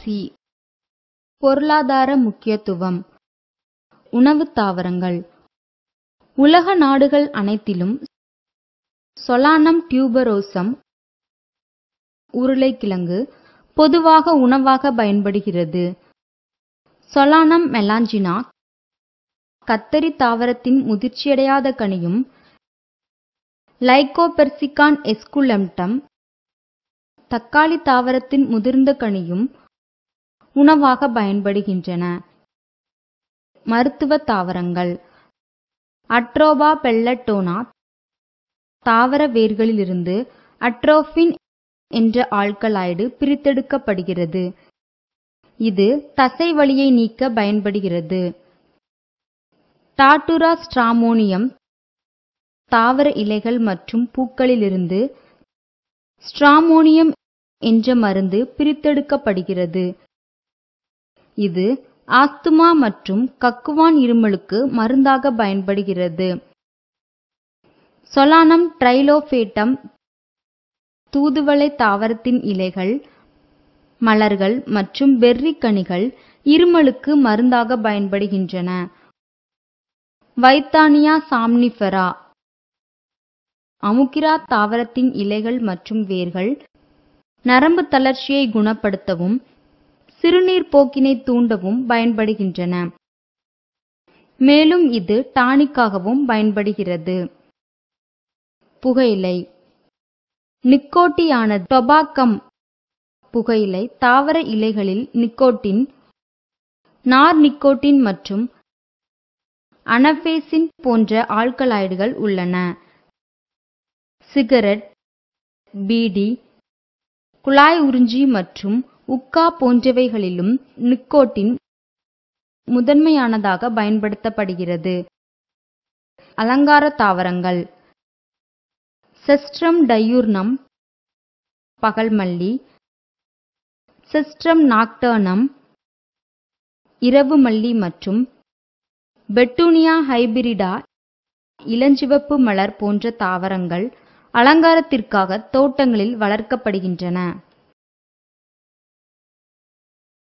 C பொருளாதார முக்கியத்துவம் உணவுத் தாவரங்கள் உலக நாடுகள் அனைத்திலும் சொலானம் டியூபரோசம் உருளைக்கிழங்கு பொதுவாக உணவாக பயன்படுகிறது சொலானம் மெலாஞ்சினா கத்தரி தாவரத்தின் முதிர்ச்சியடையாத கனியும் லைகோபெர்சிகான் எஸ்குலெம்டம் தக்காளி தாவரத்தின் முதிர்ந்த கனியும் உணவாக பயன்படுகின்றன மருத்துவ தாவரங்கள் அட்ரோபா பெல்லட்டோனா தாவர வேர்களிலிருந்து அட்ரோஃபின் என்ற ஆல்கலாய்டு பிரித்தெடுக்கப்படுகிறது இது தசை வலியை நீக்க பயன்படுகிறது டாட்டுரா ஸ்ட்ராமோனியம் தாவர இலைகள் மற்றும் பூக்களிலிருந்து ஸ்ட்ராமோனியம் என்ற மருந்து பிரித்தெடுக்கப்படுகிறது இது ஆஸ்துமா மற்றும் கக்குவான் இருமலுக்கு மருந்தாக பயன்படுகிறது சொலானம் ட்ரைலோபேட்டம் தூதுவளை தாவரத்தின் இலைகள் மலர்கள் மற்றும் பெர்ரி கனிகள் இருமலுக்கு மருந்தாக பயன்படுகின்றன வைத்தானியா சாம்னிஃபெரா அமுக்கிரா தாவரத்தின் இலைகள் மற்றும் வேர்கள் நரம்பு தளர்ச்சியை குணப்படுத்தவும் சிறுநீர் போக்கினை தூண்டவும் பயன்படுகின்றன மேலும் இது டானிக்காகவும் பயன்படுகிறது புகையிலை நிக்கோட்டியான டொபாக்கம் புகையிலை தாவர இலைகளில் நிக்கோட்டின் நார் நிக்கோட்டின் மற்றும் அனபேசின் போன்ற ஆல்கலாய்டுகள் உள்ளன சிகரெட் பீடி குழாய் உறிஞ்சி மற்றும் உக்கா போன்றவைகளிலும் நிக்கோட்டின் முதன்மையானதாக பயன்படுத்தப்படுகிறது அலங்கார தாவரங்கள் செஸ்ட்ரம் டையூர்னம் பகல்மல்லி செஸ்ட்ரம் நாக்டர்னம் இரவு மல்லி மற்றும் பெட்டூனியா ஹைபிரிடா இளஞ்சிவப்பு மலர் போன்ற தாவரங்கள் அலங்காரத்திற்காக தோட்டங்களில் வளர்க்கப்படுகின்றன